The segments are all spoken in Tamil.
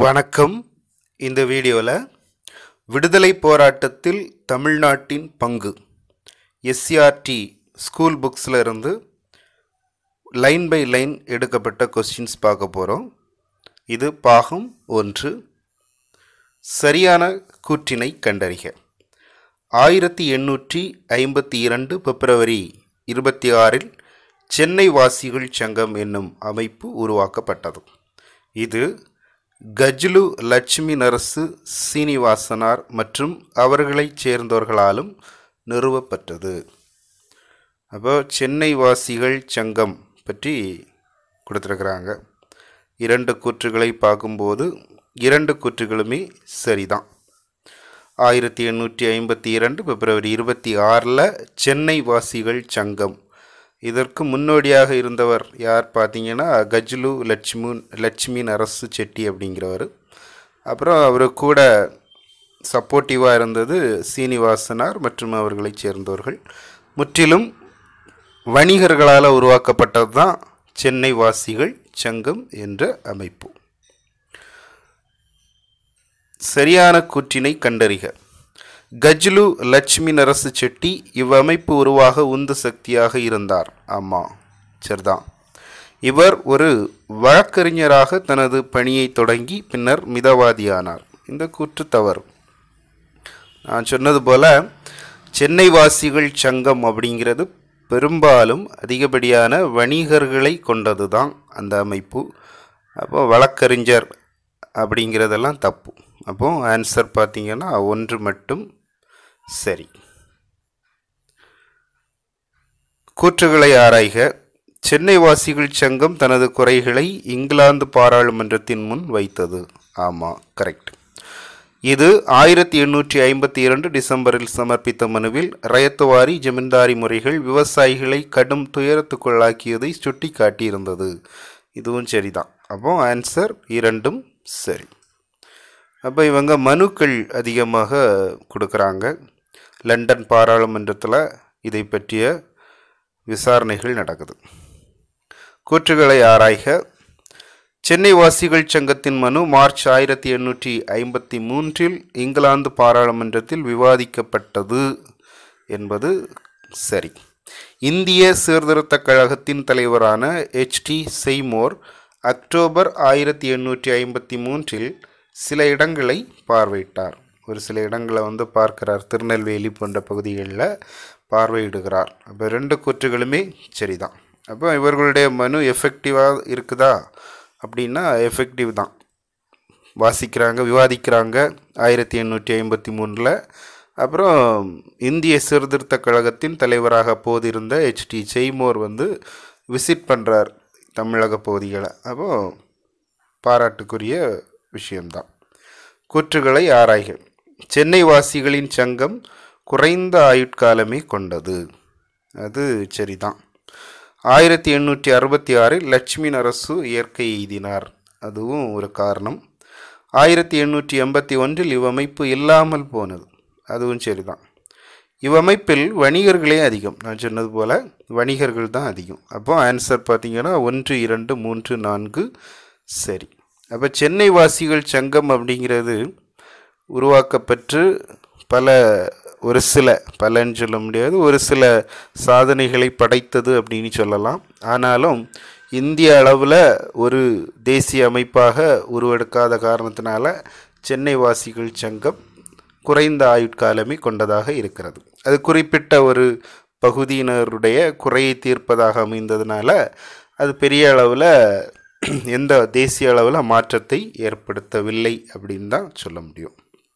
வணக்கம் இந்த வீடியோவில் விடுதலை போராட்டத்தில் தமிழ்நாட்டின் பங்கு எஸ்சிஆர்டி ஸ்கூல் புக்ஸில் இருந்து லைன் பை லைன் எடுக்கப்பட்ட கொஸ்டின்ஸ் பார்க்க போகிறோம் இது பாகம் ஒன்று சரியான கூற்றினை கண்டறிக ஆயிரத்தி எண்ணூற்றி ஐம்பத்தி இரண்டு பிப்ரவரி இருபத்தி ஆறில் சென்னை வாசிகள் சங்கம் என்னும் அமைப்பு உருவாக்கப்பட்டது இது கஜ்லு லட்சுமி நரசு சீனிவாசனார் மற்றும் அவர்களைச் சேர்ந்தவர்களாலும் நிறுவப்பட்டது அப்போ சென்னை வாசிகள் சங்கம் பற்றி கொடுத்துருக்குறாங்க இரண்டு கூற்றுகளை பார்க்கும்போது இரண்டு கூற்றுகளுமே சரிதான் ஆயிரத்தி எண்ணூற்றி ஐம்பத்தி இரண்டு பிப்ரவரி இருபத்தி ஆறில் சென்னை வாசிகள் சங்கம் இதற்கு முன்னோடியாக இருந்தவர் யார் பார்த்தீங்கன்னா கஜ்லு லட்சுமி லட்சுமி நரசு செட்டி அப்படிங்கிறவர் அப்புறம் அவர் கூட சப்போர்ட்டிவாக இருந்தது சீனிவாசனார் மற்றும் அவர்களைச் சேர்ந்தவர்கள் முற்றிலும் வணிகர்களால் உருவாக்கப்பட்டது தான் சென்னை வாசிகள் சங்கம் என்ற அமைப்பு சரியான கூற்றினை கண்டறிக கஜ்லு லட்சுமி நரசு செட்டி இவ்வமைப்பு உருவாக உந்து சக்தியாக இருந்தார் ஆமாம் சரிதான் இவர் ஒரு வழக்கறிஞராக தனது பணியை தொடங்கி பின்னர் மிதவாதியானார் இந்த கூற்று தவறு நான் சொன்னது போல சென்னை வாசிகள் சங்கம் அப்படிங்கிறது பெரும்பாலும் அதிகப்படியான வணிகர்களை கொண்டது தான் அந்த அமைப்பு அப்போ வழக்கறிஞர் அப்படிங்கிறதெல்லாம் தப்பு அப்போ ஆன்சர் பார்த்தீங்கன்னா ஒன்று மட்டும் சரி கூற்றுகளை ஆராய்க சென்னை வாசிகள் சங்கம் தனது குறைகளை இங்கிலாந்து பாராளுமன்றத்தின் முன் வைத்தது ஆமாம் கரெக்ட் இது ஆயிரத்தி எண்ணூற்றி ஐம்பத்தி இரண்டு டிசம்பரில் சமர்ப்பித்த மனுவில் ரயத்துவாரி ஜமீன்தாரி முறைகள் விவசாயிகளை கடும் துயரத்துக்குள்ளாக்கியதை சுட்டி காட்டியிருந்தது இதுவும் சரிதான் அப்போ ஆன்சர் இரண்டும் சரி அப்போ இவங்க மனுக்கள் அதிகமாக கொடுக்குறாங்க லண்டன் பாராளுமன்றத்தில் இதை பற்றிய விசாரணைகள் நடக்குது கூற்றுகளை ஆராய்க சென்னை வாசிகள் சங்கத்தின் மனு மார்ச் ஆயிரத்தி எண்ணூற்றி ஐம்பத்தி மூன்றில் இங்கிலாந்து பாராளுமன்றத்தில் விவாதிக்கப்பட்டது என்பது சரி இந்திய சீர்திருத்தக் கழகத்தின் தலைவரான ஹெச்டி செய்மோர் அக்டோபர் ஆயிரத்தி எண்ணூற்றி ஐம்பத்தி மூன்றில் சில இடங்களை பார்வையிட்டார் ஒரு சில இடங்களை வந்து பார்க்கிறார் திருநெல்வேலி போன்ற பகுதிகளில் பார்வையிடுகிறார் அப்போ ரெண்டு கூற்றுகளுமே சரிதான் அப்போ இவர்களுடைய மனு எஃபெக்டிவாக இருக்குதா அப்படின்னா எஃபெக்டிவ் தான் வாசிக்கிறாங்க விவாதிக்கிறாங்க ஆயிரத்தி எண்ணூற்றி ஐம்பத்தி மூணில் அப்புறம் இந்திய சீர்திருத்த கழகத்தின் தலைவராக அப்போது இருந்த ஹெச்டி செய்மோர் வந்து விசிட் பண்ணுறார் தமிழக பகுதிகளை அப்போது பாராட்டுக்குரிய விஷயம்தான் கூற்றுகளை ஆராய்க சென்னை வாசிகளின் சங்கம் குறைந்த ஆயுட்காலமே கொண்டது அது சரிதான் ஆயிரத்தி எண்ணூற்றி அறுபத்தி ஆறில் லட்சுமி நரசு இயற்கை எய்தினார் அதுவும் ஒரு காரணம் ஆயிரத்தி எண்ணூற்றி எண்பத்தி ஒன்றில் இவ்வமைப்பு இல்லாமல் போனது அதுவும் சரிதான் இவ்வமைப்பில் வணிகர்களே அதிகம் நான் சொன்னது போல் வணிகர்கள் தான் அதிகம் அப்போ ஆன்சர் பார்த்தீங்கன்னா ஒன்று இரண்டு மூன்று நான்கு சரி அப்போ சென்னை வாசிகள் சங்கம் அப்படிங்கிறது உருவாக்கப்பட்டு பல ஒரு சில பலன்னு சொல்ல முடியாது ஒரு சில சாதனைகளை படைத்தது அப்படின்னு சொல்லலாம் ஆனாலும் இந்திய அளவில் ஒரு தேசிய அமைப்பாக உருவெடுக்காத காரணத்தினால சென்னை வாசிகள் சங்கம் குறைந்த ஆயுட்காலமே கொண்டதாக இருக்கிறது அது குறிப்பிட்ட ஒரு பகுதியினருடைய குறையை தீர்ப்பதாக அமைந்ததுனால அது பெரிய அளவில் எந்த தேசிய அளவில் மாற்றத்தை ஏற்படுத்தவில்லை அப்படின்னு தான் சொல்ல முடியும்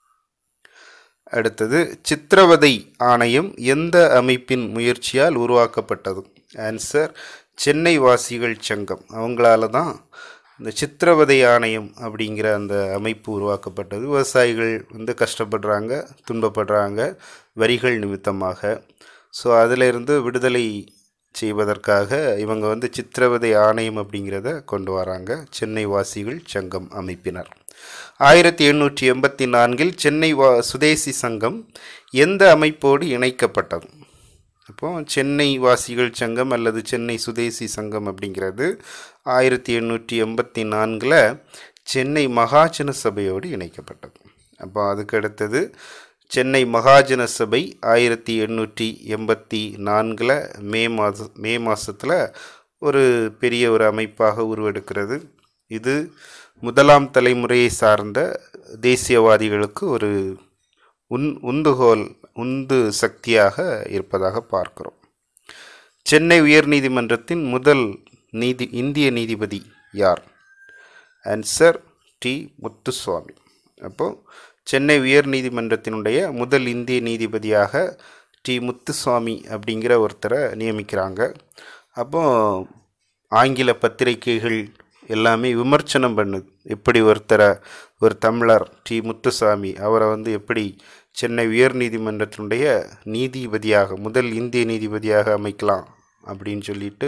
அடுத்தது சித்திரவதை ஆணையம் எந்த அமைப்பின் முயற்சியால் உருவாக்கப்பட்டது ஆன்சர் சென்னை வாசிகள் சங்கம் அவங்களால தான் இந்த சித்திரவதை ஆணையம் அப்படிங்கிற அந்த அமைப்பு உருவாக்கப்பட்டது விவசாயிகள் வந்து கஷ்டப்படுறாங்க துன்பப்படுறாங்க வரிகள் நிமித்தமாக ஸோ அதிலிருந்து விடுதலை செய்வதற்காக இவங்க வந்து சித்திரவதை ஆணையம் அப்படிங்கிறத கொண்டு வராங்க சென்னை வாசிகள் சங்கம் அமைப்பினர் ஆயிரத்தி எண்ணூற்றி எண்பத்தி நான்கில் சென்னை வா சுதேசி சங்கம் எந்த அமைப்போடு இணைக்கப்பட்டது அப்போ சென்னை வாசிகள் சங்கம் அல்லது சென்னை சுதேசி சங்கம் அப்படிங்கிறது ஆயிரத்தி எண்ணூற்றி எண்பத்தி நான்கில் சென்னை மகாஜன சபையோடு இணைக்கப்பட்டது அப்போ அதுக்கு அடுத்தது சென்னை மகாஜன சபை ஆயிரத்தி எண்ணூற்றி எண்பத்தி நான்கில் மே மாத மே மாதத்தில் ஒரு பெரிய ஒரு அமைப்பாக உருவெடுக்கிறது இது முதலாம் தலைமுறையை சார்ந்த தேசியவாதிகளுக்கு ஒரு உன் உந்துகோல் உந்து சக்தியாக இருப்பதாக பார்க்கிறோம் சென்னை உயர்நீதிமன்றத்தின் முதல் நீதி இந்திய நீதிபதி யார் ஆன்சர் டி முத்துசுவாமி அப்போது சென்னை உயர்நீதிமன்றத்தினுடைய முதல் இந்திய நீதிபதியாக டி முத்துசுவாமி அப்படிங்கிற ஒருத்தரை நியமிக்கிறாங்க அப்போ ஆங்கில பத்திரிகைகள் எல்லாமே விமர்சனம் பண்ணுது எப்படி ஒருத்தரை ஒரு தமிழர் டி முத்துசாமி அவரை வந்து எப்படி சென்னை உயர்நீதிமன்றத்தினுடைய நீதிபதியாக முதல் இந்திய நீதிபதியாக அமைக்கலாம் அப்படின்னு சொல்லிட்டு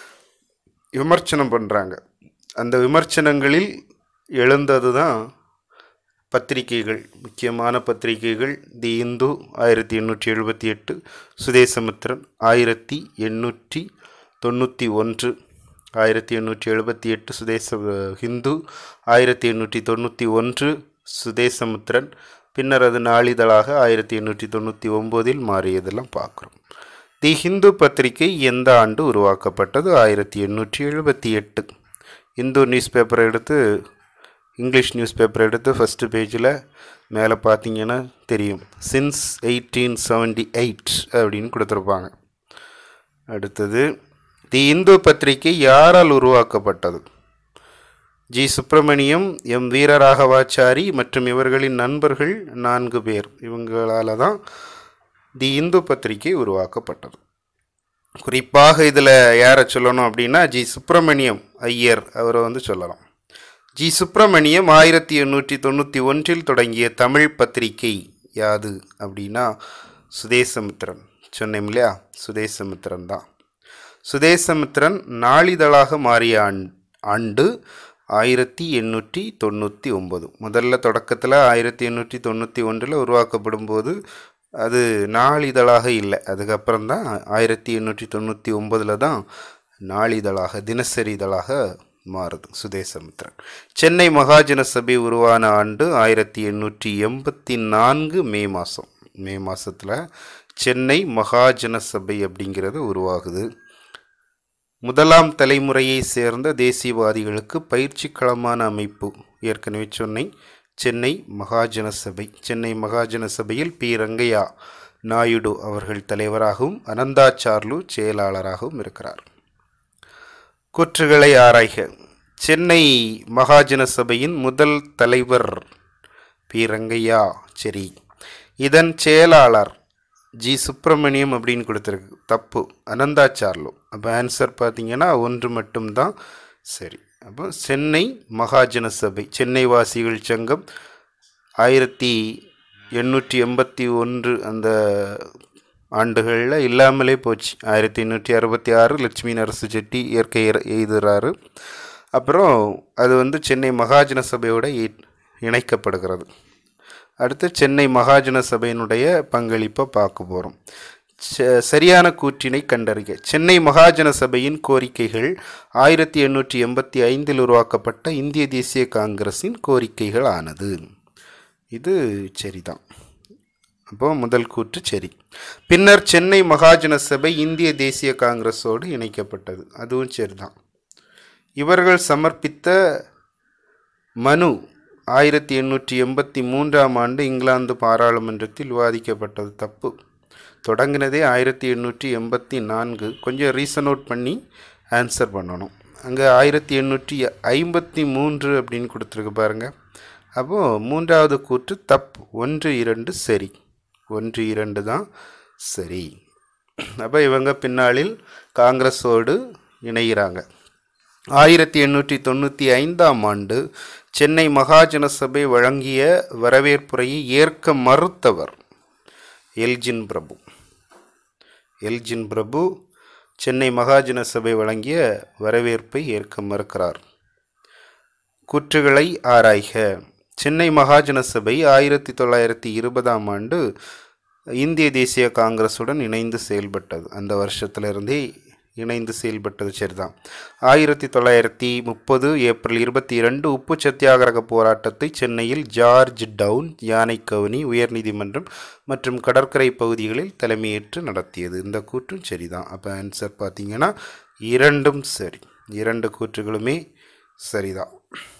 விமர்சனம் பண்ணுறாங்க அந்த விமர்சனங்களில் எழுந்தது தான் பத்திரிகைகள் முக்கியமான பத்திரிகைகள் தி இந்து ஆயிரத்தி எண்ணூற்றி எழுபத்தி எட்டு சுதேசமித்திரன் ஆயிரத்தி எண்ணூற்றி தொண்ணூற்றி ஒன்று ஆயிரத்தி எண்ணூற்றி எழுபத்தி எட்டு சுதேச ஹிந்து ஆயிரத்தி எண்ணூற்றி தொண்ணூற்றி ஒன்று சுதேசமித்திரன் பின்னர் அது நாளிதழாக ஆயிரத்தி எண்ணூற்றி தொண்ணூற்றி ஒம்போதில் மாறியதெல்லாம் பார்க்குறோம் தி ஹிந்து பத்திரிகை எந்த ஆண்டு உருவாக்கப்பட்டது ஆயிரத்தி எண்ணூற்றி எழுபத்தி எட்டு இந்து நியூஸ் பேப்பரை எடுத்து இங்கிலீஷ் நியூஸ் பேப்பர் எடுத்து ஃபஸ்ட்டு பேஜில் மேலே பார்த்தீங்கன்னா தெரியும் சின்ஸ் எயிட்டீன் செவன்டி எயிட் அப்படின்னு கொடுத்துருப்பாங்க அடுத்தது தி இந்து பத்திரிகை யாரால் உருவாக்கப்பட்டது ஜி சுப்பிரமணியம் எம் வீரராகவாச்சாரி மற்றும் இவர்களின் நண்பர்கள் நான்கு பேர் இவங்களால தான் தி இந்து பத்திரிகை உருவாக்கப்பட்டது குறிப்பாக இதில் யாரை சொல்லணும் அப்படின்னா ஜி சுப்பிரமணியம் ஐயர் அவரை வந்து சொல்லலாம் ஜி சுப்பிரமணியம் ஆயிரத்தி எண்ணூற்றி தொண்ணூற்றி ஒன்றில் தொடங்கிய தமிழ் பத்திரிகை யாது அப்படின்னா சுதேசமித்திரன் சொன்னேன் இல்லையா சுதேசமித்திரன் தான் சுதேசமித்திரன் நாளிதழாக மாறிய ஆண் ஆண்டு ஆயிரத்தி எண்ணூற்றி தொண்ணூற்றி ஒம்பது முதல்ல தொடக்கத்தில் ஆயிரத்தி எண்ணூற்றி தொண்ணூற்றி ஒன்றில் உருவாக்கப்படும் போது அது நாளிதழாக இல்லை அதுக்கப்புறம் தான் ஆயிரத்தி எண்ணூற்றி தொண்ணூற்றி ஒம்பதில் தான் நாளிதழாக தினசரி இதழாக மாறுது சுதேசமித்திரன் சென்னை மகாஜன சபை உருவான ஆண்டு ஆயிரத்தி எண்ணூற்றி எண்பத்தி நான்கு மே மாதம் மே மாதத்தில் சென்னை மகாஜன சபை அப்படிங்கிறது உருவாகுது முதலாம் தலைமுறையை சேர்ந்த தேசியவாதிகளுக்கு பயிற்சி களமான அமைப்பு ஏற்கனவே சொன்னேன் சென்னை மகாஜன சபை சென்னை மகாஜன சபையில் பி ரங்கையா நாயுடு அவர்கள் தலைவராகவும் அனந்தாச்சார்லு செயலாளராகவும் இருக்கிறார் கூற்றுகளை ஆராய்க சென்னை மகாஜன சபையின் முதல் தலைவர் பி ரங்கையா சரி இதன் செயலாளர் ஜி சுப்பிரமணியம் அப்படின்னு கொடுத்துருக்கு தப்பு அனந்தாச்சார்லு அப்போ ஆன்சர் பார்த்தீங்கன்னா ஒன்று மட்டும்தான் சரி அப்போ சென்னை மகாஜன சபை சென்னை வாசிகள் சங்கம் ஆயிரத்தி எண்ணூற்றி எண்பத்தி ஒன்று அந்த ஆண்டுகளில் இல்லாமலே போச்சு ஆயிரத்தி எண்ணூற்றி அறுபத்தி ஆறு லட்சுமி நரசு செட்டி இயற்கை எய்துறாரு அப்புறம் அது வந்து சென்னை மகாஜன சபையோட இ- இணைக்கப்படுகிறது அடுத்து சென்னை மகாஜன சபையினுடைய பங்களிப்பை பார்க்க போகிறோம் சரியான கூற்றினை கண்டறிக சென்னை மகாஜன சபையின் கோரிக்கைகள் ஆயிரத்தி எண்ணூற்றி எண்பத்தி ஐந்தில் உருவாக்கப்பட்ட இந்திய தேசிய காங்கிரஸின் கோரிக்கைகள் ஆனது இது சரிதான் அப்போ முதல் கூற்று சரி பின்னர் சென்னை மகாஜன சபை இந்திய தேசிய காங்கிரஸோடு இணைக்கப்பட்டது அதுவும் சரிதான் இவர்கள் சமர்ப்பித்த மனு ஆயிரத்தி எண்ணூற்றி எண்பத்தி மூன்றாம் ஆண்டு இங்கிலாந்து பாராளுமன்றத்தில் விவாதிக்கப்பட்டது தப்பு தொடங்கினதே ஆயிரத்தி எண்ணூற்றி எண்பத்தி நான்கு கொஞ்சம் ரீசன் அவுட் பண்ணி ஆன்சர் பண்ணணும் அங்கே ஆயிரத்தி எண்ணூற்றி ஐம்பத்தி மூன்று அப்படின்னு கொடுத்துருக்கு பாருங்கள் அப்போது மூன்றாவது கூற்று தப்பு ஒன்று இரண்டு சரி ஒன்று இரண்டு தான் சரி அப்போ இவங்க பின்னாளில் காங்கிரஸோடு இணைகிறாங்க ஆயிரத்தி எண்ணூற்றி தொண்ணூற்றி ஐந்தாம் ஆண்டு சென்னை மகாஜன சபை வழங்கிய வரவேற்புரையை ஏற்க மறுத்தவர் எல்ஜின் பிரபு எல்ஜின் பிரபு சென்னை மகாஜன சபை வழங்கிய வரவேற்பை ஏற்க மறுக்கிறார் கூற்றுகளை ஆராய்க சென்னை மகாஜன சபை ஆயிரத்தி தொள்ளாயிரத்தி இருபதாம் ஆண்டு இந்திய தேசிய காங்கிரசுடன் இணைந்து செயல்பட்டது அந்த வருஷத்திலிருந்தே இணைந்து செயல்பட்டது சரிதான் ஆயிரத்தி தொள்ளாயிரத்தி முப்பது ஏப்ரல் இருபத்தி இரண்டு உப்பு சத்தியாகிரக போராட்டத்தை சென்னையில் ஜார்ஜ் டவுன் யானைக்கவுனி உயர்நீதிமன்றம் மற்றும் கடற்கரை பகுதிகளில் தலைமையேற்று நடத்தியது இந்த கூற்றும் சரிதான் அப்போ ஆன்சர் பார்த்தீங்கன்னா இரண்டும் சரி இரண்டு கூற்றுகளுமே சரிதான்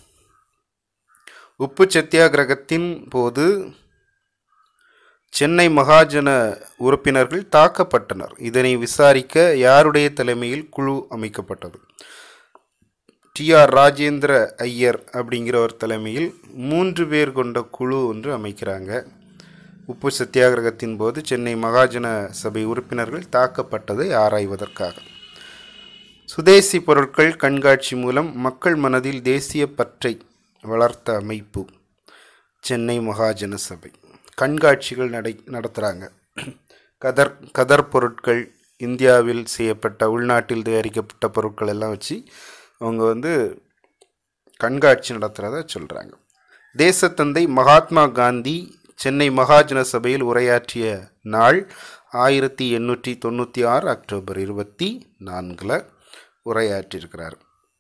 உப்பு சத்தியாகிரகத்தின் போது சென்னை மகாஜன உறுப்பினர்கள் தாக்கப்பட்டனர் இதனை விசாரிக்க யாருடைய தலைமையில் குழு அமைக்கப்பட்டது டி ஆர் ராஜேந்திர ஐயர் அப்படிங்கிற ஒரு தலைமையில் மூன்று பேர் கொண்ட குழு ஒன்று அமைக்கிறாங்க உப்பு சத்தியாகிரகத்தின் போது சென்னை மகாஜன சபை உறுப்பினர்கள் தாக்கப்பட்டதை ஆராய்வதற்காக சுதேசி பொருட்கள் கண்காட்சி மூலம் மக்கள் மனதில் தேசிய பற்றை வளர்த்த அமைப்பு சென்னை மகாஜன சபை கண்காட்சிகள் நடை நடத்துகிறாங்க கதர் கதர் பொருட்கள் இந்தியாவில் செய்யப்பட்ட உள்நாட்டில் தயாரிக்கப்பட்ட பொருட்கள் எல்லாம் வச்சு அவங்க வந்து கண்காட்சி நடத்துகிறத சொல்கிறாங்க தேசத்தந்தை மகாத்மா காந்தி சென்னை மகாஜன சபையில் உரையாற்றிய நாள் ஆயிரத்தி எண்ணூற்றி தொண்ணூற்றி ஆறு அக்டோபர் இருபத்தி நான்கில் உரையாற்றியிருக்கிறார்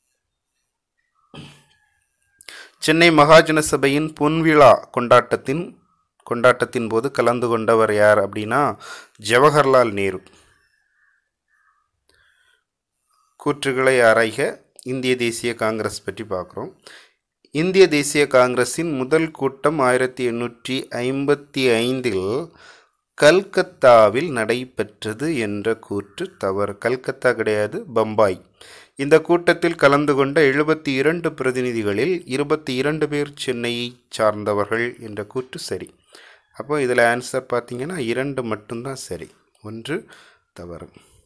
சென்னை மகாஜன சபையின் பொன்விழா கொண்டாட்டத்தின் கொண்டாட்டத்தின் போது கலந்து கொண்டவர் யார் அப்படின்னா ஜவஹர்லால் நேரு கூற்றுகளை ஆராய்க இந்திய தேசிய காங்கிரஸ் பற்றி பார்க்குறோம் இந்திய தேசிய காங்கிரஸின் முதல் கூட்டம் ஆயிரத்தி எண்ணூற்றி ஐம்பத்தி ஐந்தில் கல்கத்தாவில் நடைபெற்றது என்ற கூற்று தவறு கல்கத்தா கிடையாது பம்பாய் இந்த கூட்டத்தில் கலந்து கொண்ட எழுபத்தி இரண்டு பிரதிநிதிகளில் இருபத்தி இரண்டு பேர் சென்னையை சார்ந்தவர்கள் என்ற கூற்று சரி அப்போ இதில் ஆன்சர் பார்த்தீங்கன்னா இரண்டு மட்டும்தான் சரி ஒன்று தவறு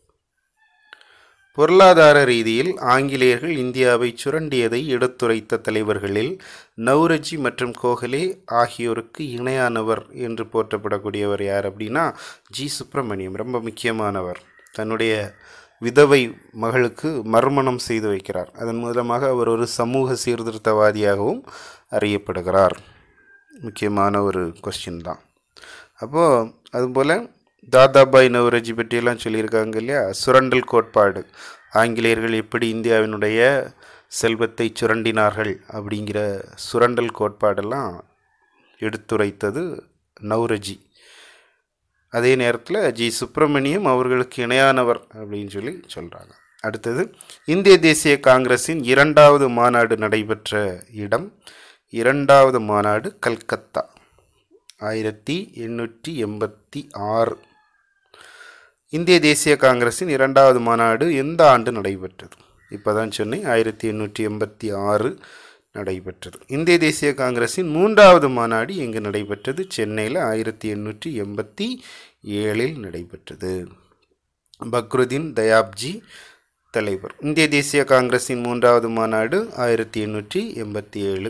பொருளாதார ரீதியில் ஆங்கிலேயர்கள் இந்தியாவை சுரண்டியதை எடுத்துரைத்த தலைவர்களில் நௌரஜி மற்றும் கோகலே ஆகியோருக்கு இணையானவர் என்று போற்றப்படக்கூடியவர் யார் அப்படின்னா ஜி சுப்பிரமணியம் ரொம்ப முக்கியமானவர் தன்னுடைய விதவை மகளுக்கு மறுமணம் செய்து வைக்கிறார் அதன் மூலமாக அவர் ஒரு சமூக சீர்திருத்தவாதியாகவும் அறியப்படுகிறார் முக்கியமான ஒரு கொஸ்டின் தான் அப்போது அதுபோல் தாதாபாய் நவரஜி பற்றியெல்லாம் சொல்லியிருக்காங்க இல்லையா சுரண்டல் கோட்பாடு ஆங்கிலேயர்கள் எப்படி இந்தியாவினுடைய செல்வத்தை சுரண்டினார்கள் அப்படிங்கிற சுரண்டல் கோட்பாடெல்லாம் எடுத்துரைத்தது நவ்ரஜி அதே நேரத்தில் ஜி சுப்பிரமணியம் அவர்களுக்கு இணையானவர் அப்படின்னு சொல்லி சொல்கிறாங்க அடுத்தது இந்திய தேசிய காங்கிரஸின் இரண்டாவது மாநாடு நடைபெற்ற இடம் இரண்டாவது மாநாடு கல்கத்தா ஆயிரத்தி எண்ணூற்றி எண்பத்தி ஆறு இந்திய தேசிய காங்கிரஸின் இரண்டாவது மாநாடு எந்த ஆண்டு நடைபெற்றது இப்போ தான் சொன்னேன் ஆயிரத்தி எண்ணூற்றி எண்பத்தி ஆறு நடைபெற்றது இந்திய தேசிய காங்கிரஸின் மூன்றாவது மாநாடு எங்கு நடைபெற்றது சென்னையில் ஆயிரத்தி எண்ணூற்றி எண்பத்தி ஏழில் நடைபெற்றது பக்ருதீன் தயாப்ஜி தலைவர் இந்திய தேசிய காங்கிரஸின் மூன்றாவது மாநாடு ஆயிரத்தி எண்ணூற்றி எண்பத்தி ஏழு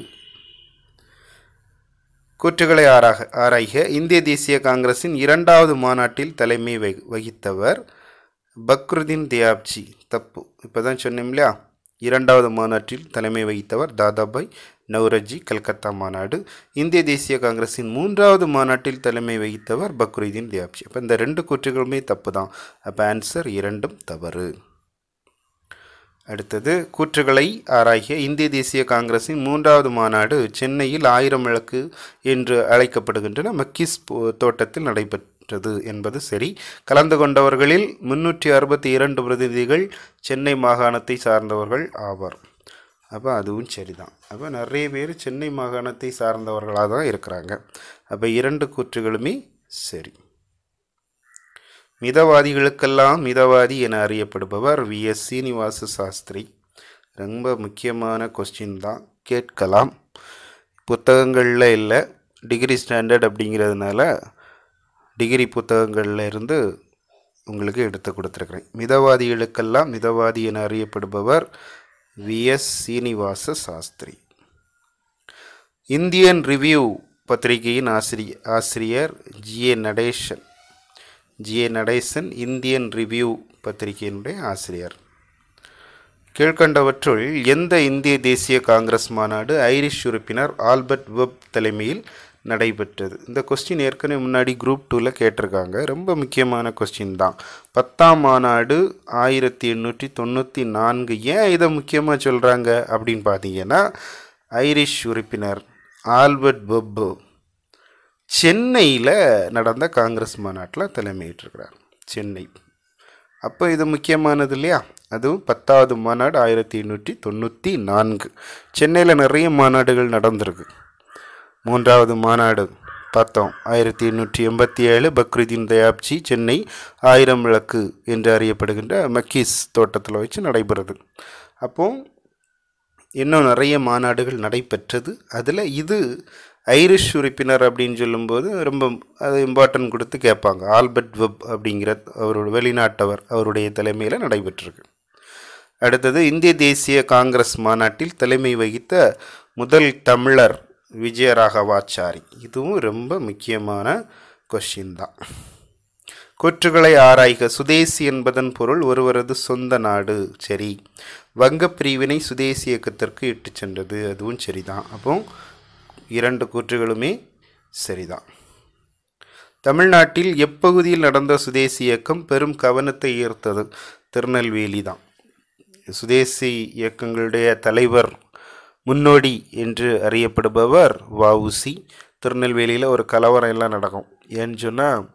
கூற்றுகளை ஆராக ஆராய்க இந்திய தேசிய காங்கிரஸின் இரண்டாவது மாநாட்டில் தலைமை வகி வகித்தவர் பக்ருதீன் தியாப்ஜி தப்பு இப்போ தான் சொன்னோம் இல்லையா இரண்டாவது மாநாட்டில் தலைமை வகித்தவர் தாதாபாய் நவ்ரஜி கல்கத்தா மாநாடு இந்திய தேசிய காங்கிரஸின் மூன்றாவது மாநாட்டில் தலைமை வகித்தவர் பக்ருதீன் தியாப்ஜி அப்போ இந்த ரெண்டு கூற்றுகளுமே தப்பு தான் அப்போ ஆன்சர் இரண்டும் தவறு அடுத்தது கூற்றுகளை ஆராய்க இந்திய தேசிய காங்கிரஸின் மூன்றாவது மாநாடு சென்னையில் ஆயிரம் விளக்கு என்று அழைக்கப்படுகின்றன மக்கிஸ் போ- தோட்டத்தில் நடைபெற்றது என்பது சரி கலந்து கொண்டவர்களில் முன்னூற்றி அறுபத்தி இரண்டு பிரதிநிதிகள் சென்னை மாகாணத்தை சார்ந்தவர்கள் ஆவார் அப்போ அதுவும் சரிதான் அப்போ நிறைய பேர் சென்னை மாகாணத்தை சார்ந்தவர்களாக தான் இருக்கிறாங்க அப்போ இரண்டு கூற்றுகளுமே சரி மிதவாதிகளுக்கெல்லாம் மிதவாதி என அறியப்படுபவர் வி எஸ் சீனிவாச சாஸ்திரி ரொம்ப முக்கியமான கொஸ்டின் தான் கேட்கலாம் புத்தகங்களில் இல்லை டிகிரி ஸ்டாண்டர்ட் அப்படிங்கிறதுனால டிகிரி புத்தகங்களில் இருந்து உங்களுக்கு எடுத்து கொடுத்துருக்குறேன் மிதவாதிகளுக்கெல்லாம் மிதவாதி என அறியப்படுபவர் V S Srinivasa Sastri Indian Review பத்திரிகையின் ஆசிரிய ஆசிரியர் G A Natesan G A Natesan Indian Review பத்திரிகையினுடைய ஆசிரியர் கீழ்கண்டவற்றுள் எந்த இந்திய தேசிய காங்கிரஸ் மாநாடு ஐரிஷ் உறுப்பினர் ஆல்பர்ட் வெப் தலைமையில் நடைபெற்றது இந்த கொஸ்டின் ஏற்கனவே முன்னாடி குரூப் டூவில் கேட்டிருக்காங்க ரொம்ப முக்கியமான கொஸ்டின் தான் பத்தாம் மாநாடு ஆயிரத்தி எண்ணூற்றி தொண்ணூற்றி நான்கு ஏன் இதை முக்கியமாக சொல்கிறாங்க அப்படின்னு பார்த்தீங்கன்னா ஐரிஷ் உறுப்பினர் ஆல்பர்ட் பொப்பு சென்னையில் நடந்த காங்கிரஸ் மாநாட்டில் தலைமையேற்றிருக்கிறார் சென்னை அப்போ இது முக்கியமானது இல்லையா அதுவும் பத்தாவது மாநாடு ஆயிரத்தி எண்ணூற்றி தொண்ணூற்றி நான்கு சென்னையில் நிறைய மாநாடுகள் நடந்திருக்கு மூன்றாவது மாநாடு பார்த்தோம் ஆயிரத்தி எண்ணூற்றி எண்பத்தி ஏழு பக்ருதீன் தயாப்ஜி சென்னை ஆயிரம் விளக்கு என்று அறியப்படுகின்ற மக்கீஸ் தோட்டத்தில் வச்சு நடைபெறுது அப்போ இன்னும் நிறைய மாநாடுகள் நடைபெற்றது அதில் இது ஐரிஷ் உறுப்பினர் அப்படின்னு சொல்லும்போது ரொம்ப அது இம்பார்ட்டன்ட் கொடுத்து கேட்பாங்க ஆல்பர்ட் வெப் அப்படிங்கிற அவரோட வெளிநாட்டவர் அவருடைய தலைமையில் நடைபெற்றிருக்கு அடுத்தது இந்திய தேசிய காங்கிரஸ் மாநாட்டில் தலைமை வகித்த முதல் தமிழர் விஜயராகவாச்சாரி இதுவும் ரொம்ப முக்கியமான கொஷின் தான் கூற்றுகளை ஆராய்க சுதேசி என்பதன் பொருள் ஒருவரது சொந்த நாடு சரி வங்கப் பிரிவினை சுதேசி இயக்கத்திற்கு இட்டு சென்றது அதுவும் சரிதான் அப்போ இரண்டு கூற்றுகளுமே சரிதான் தமிழ்நாட்டில் எப்பகுதியில் நடந்த சுதேசி இயக்கம் பெரும் கவனத்தை ஈர்த்தது திருநெல்வேலி தான் சுதேசி இயக்கங்களுடைய தலைவர் முன்னோடி என்று அறியப்படுபவர் வஉசி திருநெல்வேலியில் ஒரு கலவரம் எல்லாம் நடக்கும் ஏன்னு சொன்னால்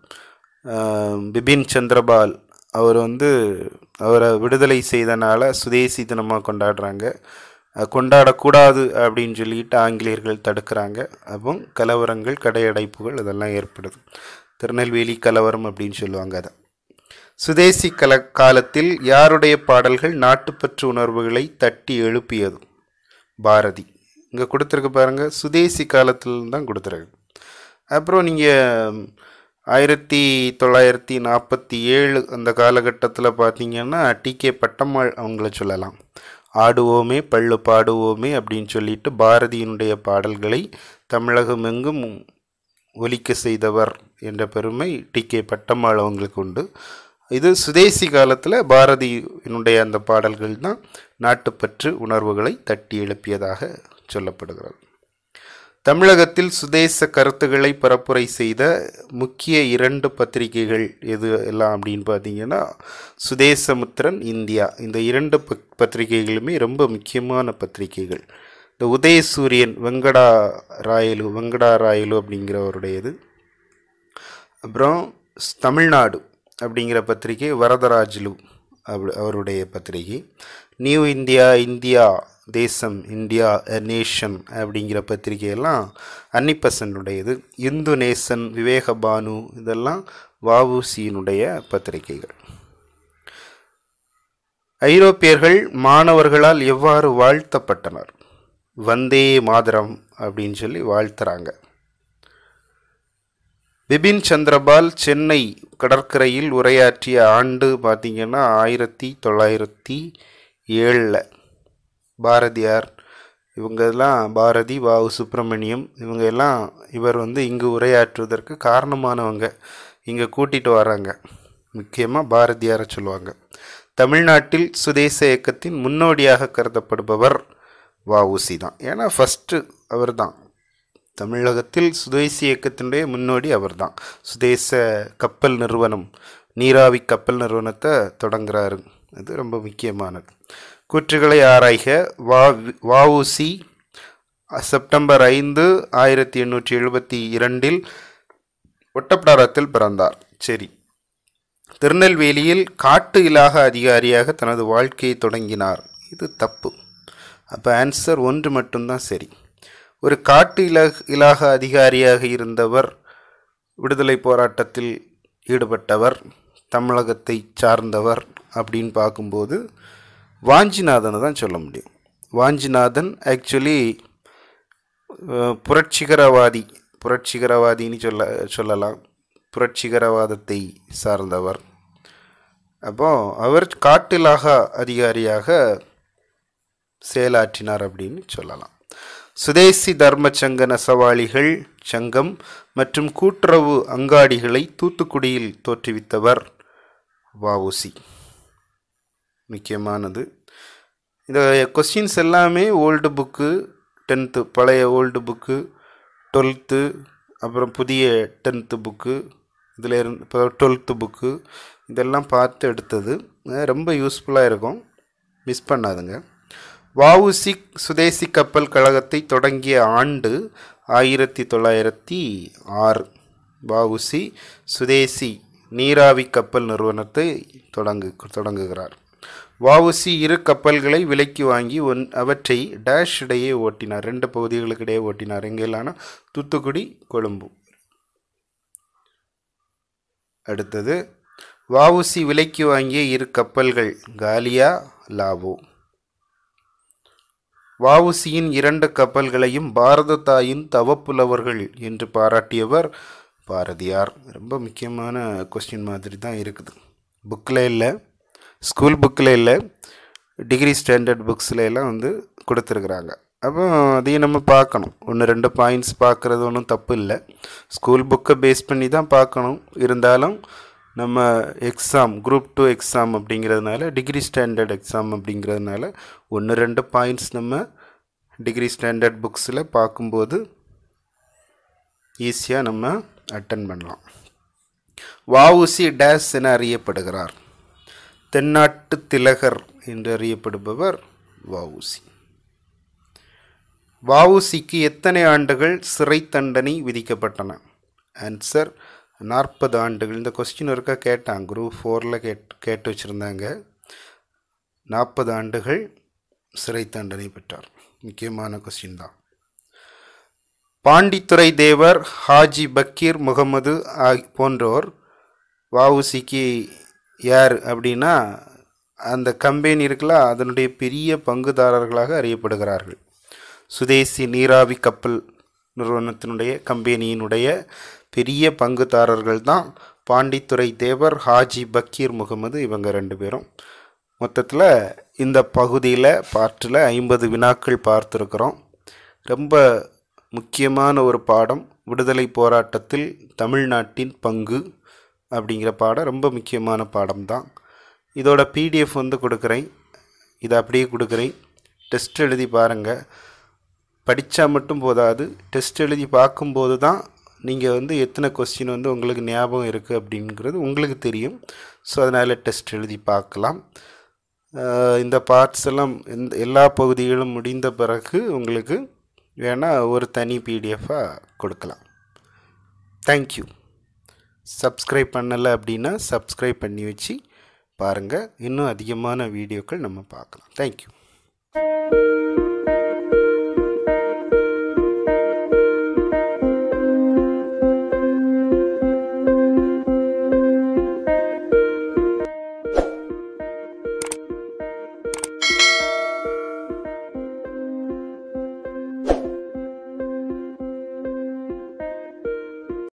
பிபின் சந்திரபால் அவர் வந்து அவரை விடுதலை செய்தனால சுதேசி தினமாக கொண்டாடுறாங்க அஹ் கொண்டாடக்கூடாது அப்படின்னு சொல்லிட்டு ஆங்கிலேயர்கள் தடுக்கிறாங்க அப்போ கலவரங்கள் கடையடைப்புகள் இதெல்லாம் ஏற்படுது திருநெல்வேலி கலவரம் அப்படின்னு சொல்லுவாங்க அதை சுதேசி கல காலத்தில் யாருடைய பாடல்கள் நாட்டுப்பற்று உணர்வுகளை தட்டி எழுப்பியது பாரதி இங்கே கொடுத்துருக்கு பாருங்க சுதேசி காலத்தில் தான் கொடுத்துருக்கு அப்புறம் நீங்கள் ஆயிரத்தி தொள்ளாயிரத்தி நாற்பத்தி ஏழு அந்த காலகட்டத்தில் பார்த்தீங்கன்னா டி கே பட்டம்மாள் அவங்கள சொல்லலாம் ஆடுவோமே பள்ளு பாடுவோமே அப்படின்னு சொல்லிட்டு பாரதியினுடைய பாடல்களை தமிழகம் எங்கும் ஒலிக்க செய்தவர் என்ற பெருமை டி கே பட்டம்மாள் அவங்களுக்கு உண்டு இது சுதேசி காலத்தில் பாரதியினுடைய அந்த பாடல்கள் தான் நாட்டுப்பற்று உணர்வுகளை தட்டி எழுப்பியதாக சொல்லப்படுகிறது தமிழகத்தில் சுதேச கருத்துக்களை பரப்புரை செய்த முக்கிய இரண்டு பத்திரிகைகள் எது எல்லாம் அப்படின்னு பார்த்தீங்கன்னா சுதேசமுத்திரன் இந்தியா இந்த இரண்டு ப பத்திரிகைகளுமே ரொம்ப முக்கியமான பத்திரிகைகள் இந்த உதயசூரியன் வெங்கடா ராயலு வெங்கடா ராயலு அப்படிங்கிறவருடையது அப்புறம் ஸ்- தமிழ்நாடு அப்படிங்கிற பத்திரிகை வரதராஜலு அப்படி அவருடைய பத்திரிகை நியூ இந்தியா இந்தியா தேசம் இந்தியா எ நேஷன் அப்படிங்கிற பத்திரிகையெல்லாம் அன்னிப்பசனுடையது இந்து நேசன் விவேகபானு இதெல்லாம் வஉசியினுடைய பத்திரிகைகள் ஐரோப்பியர்கள் மாணவர்களால் எவ்வாறு வாழ்த்தப்பட்டனர் வந்தே மாதரம் அப்படின்னு சொல்லி வாழ்த்துறாங்க பிபின் சந்திரபால் சென்னை கடற்கரையில் உரையாற்றிய ஆண்டு பார்த்தீங்கன்னா ஆயிரத்தி தொள்ளாயிரத்தி ஏழில் பாரதியார் இவங்கெல்லாம் பாரதி வாவு சுப்பிரமணியம் இவங்க எல்லாம் இவர் வந்து இங்கு உரையாற்றுவதற்கு காரணமானவங்க இங்கே கூட்டிகிட்டு வராங்க முக்கியமாக பாரதியாரை சொல்லுவாங்க தமிழ்நாட்டில் சுதேச இயக்கத்தின் முன்னோடியாக கருதப்படுபவர் வஉசி தான் ஏன்னா ஃபஸ்ட்டு அவர் தான் தமிழகத்தில் சுதேசி இயக்கத்தினுடைய முன்னோடி அவர்தான் சுதேச கப்பல் நிறுவனம் நீராவி கப்பல் நிறுவனத்தை தொடங்குறாரு அது ரொம்ப முக்கியமானது கூற்றுகளை ஆராய்க வா வஉசி செப்டம்பர் ஐந்து ஆயிரத்தி எண்ணூற்றி எழுபத்தி இரண்டில் ஒட்டப்பிடாரத்தில் பிறந்தார் சரி திருநெல்வேலியில் காட்டு இலாக அதிகாரியாக தனது வாழ்க்கையை தொடங்கினார் இது தப்பு அப்போ ஆன்சர் ஒன்று மட்டும்தான் சரி ஒரு காட்டு இலக இலாக அதிகாரியாக இருந்தவர் விடுதலை போராட்டத்தில் ஈடுபட்டவர் தமிழகத்தை சார்ந்தவர் அப்படின்னு பார்க்கும்போது வாஞ்சிநாதனை தான் சொல்ல முடியும் வாஞ்சிநாதன் ஆக்சுவலி புரட்சிகரவாதி புரட்சிகரவாதின்னு சொல்ல சொல்லலாம் புரட்சிகரவாதத்தை சார்ந்தவர் அப்போ அவர் காட்டிலாக அதிகாரியாக செயலாற்றினார் அப்படின்னு சொல்லலாம் சுதேசி தர்ம சங்க நெசவாளிகள் சங்கம் மற்றும் கூட்டுறவு அங்காடிகளை தூத்துக்குடியில் தோற்றுவித்தவர் வஉசி முக்கியமானது இந்த கொஸ்டின்ஸ் எல்லாமே ஓல்டு புக்கு டென்த்து பழைய ஓல்டு புக்கு டுவெல்த்து அப்புறம் புதிய டென்த்து புக்கு இதில் இருந்து இப்போ டுவெல்த்து புக்கு இதெல்லாம் பார்த்து எடுத்தது அஹ் ரொம்ப யூஸ்ஃபுல்லாக இருக்கும் மிஸ் பண்ணாதுங்க வஉசி சுதேசி கப்பல் கழகத்தை தொடங்கிய ஆண்டு ஆயிரத்தி தொள்ளாயிரத்தி ஆறு வஉசி சுதேசி நீராவி கப்பல் நிறுவனத்தை தொடங்கு தொடங்குகிறார் வஉசி இரு கப்பல்களை விலைக்கு வாங்கி ஒன் அவற்றை டேஷ் இடையே ஓட்டினார் ரெண்டு பகுதிகளுக்கு இடையே ஓட்டினார் எங்கெல்லாம்னா தூத்துக்குடி கொழும்பு அடுத்தது வஉசி விலைக்கு வாங்கிய இரு கப்பல்கள் காலியா லாவோ வஉசியின் இரண்டு கப்பல்களையும் பாரத தாயின் தவப்புலவர்கள் என்று பாராட்டியவர் பாரதியார் ரொம்ப முக்கியமான கொஸ்டின் மாதிரி தான் இருக்குது புக்கில் இல்லை ஸ்கூல் புக்கில் இல்லை டிகிரி ஸ்டாண்டர்ட் புக்ஸில் எல்லாம் வந்து கொடுத்துருக்குறாங்க அப்போ அதையும் நம்ம பார்க்கணும் ஒன்று ரெண்டு பாயிண்ட்ஸ் பார்க்குறது ஒன்றும் தப்பு இல்லை ஸ்கூல் புக்கை பேஸ் பண்ணி தான் பார்க்கணும் இருந்தாலும் நம்ம எக்ஸாம் குரூப் டூ எக்ஸாம் அப்படிங்கிறதுனால டிகிரி ஸ்டாண்டர்ட் எக்ஸாம் அப்படிங்கிறதுனால ஒன்று ரெண்டு பாயிண்ட்ஸ் நம்ம டிகிரி ஸ்டாண்டர்ட் புக்ஸில் பார்க்கும்போது ஈஸியாக நம்ம அட்டன் பண்ணலாம் வஉசி டேஸ் என அறியப்படுகிறார் தென்னாட்டு திலகர் என்று அறியப்படுபவர் வஉசி வஉசிக்கு எத்தனை ஆண்டுகள் சிறை தண்டனை விதிக்கப்பட்டன ஆன்சர் நாற்பது ஆண்டுகள் இந்த கொஸ்டின் ஒருக்கா கேட்டாங்க குரூப் ஃபோரில் கேட் கேட்டு வச்சுருந்தாங்க நாற்பது ஆண்டுகள் சிறை தண்டனை பெற்றார் முக்கியமான கொஸ்டின் தான் பாண்டித்துறை தேவர் ஹாஜி பக்கீர் முகமது ஆகி போன்றோர் வஉசிக்கு யார் அப்படின்னா அந்த கம்பெனி இருக்குல்ல அதனுடைய பெரிய பங்குதாரர்களாக அறியப்படுகிறார்கள் சுதேசி நீராவி கப்பல் நிறுவனத்தினுடைய கம்பெனியினுடைய பெரிய பங்குதாரர்கள் தான் பாண்டித்துறை தேவர் ஹாஜி பக்கீர் முகமது இவங்க ரெண்டு பேரும் மொத்தத்தில் இந்த பகுதியில் பாட்டில் ஐம்பது வினாக்கள் பார்த்துருக்குறோம் ரொம்ப முக்கியமான ஒரு பாடம் விடுதலை போராட்டத்தில் தமிழ்நாட்டின் பங்கு அப்படிங்கிற பாடம் ரொம்ப முக்கியமான பாடம் தான் இதோட பிடிஎஃப் வந்து கொடுக்குறேன் இதை அப்படியே கொடுக்குறேன் டெஸ்ட் எழுதி பாருங்கள் படித்தா மட்டும் போதாது டெஸ்ட் எழுதி பார்க்கும்போது தான் நீங்கள் வந்து எத்தனை கொஸ்டின் வந்து உங்களுக்கு ஞாபகம் இருக்குது அப்படிங்கிறது உங்களுக்கு தெரியும் ஸோ அதனால் டெஸ்ட் எழுதி பார்க்கலாம் அஹ் இந்த பார்ட்ஸ் எல்லாம் எந்த எல்லா பகுதிகளும் முடிந்த பிறகு உங்களுக்கு வேணால் ஒரு தனி பிடிஎஃபாக கொடுக்கலாம் தேங்க்யூ சப்ஸ்கிரைப் பண்ணலை அப்படின்னா சப்ஸ்கிரைப் பண்ணி வச்சு பாருங்கள் இன்னும் அதிகமான வீடியோக்கள் நம்ம பார்க்கலாம் தேங்க்யூ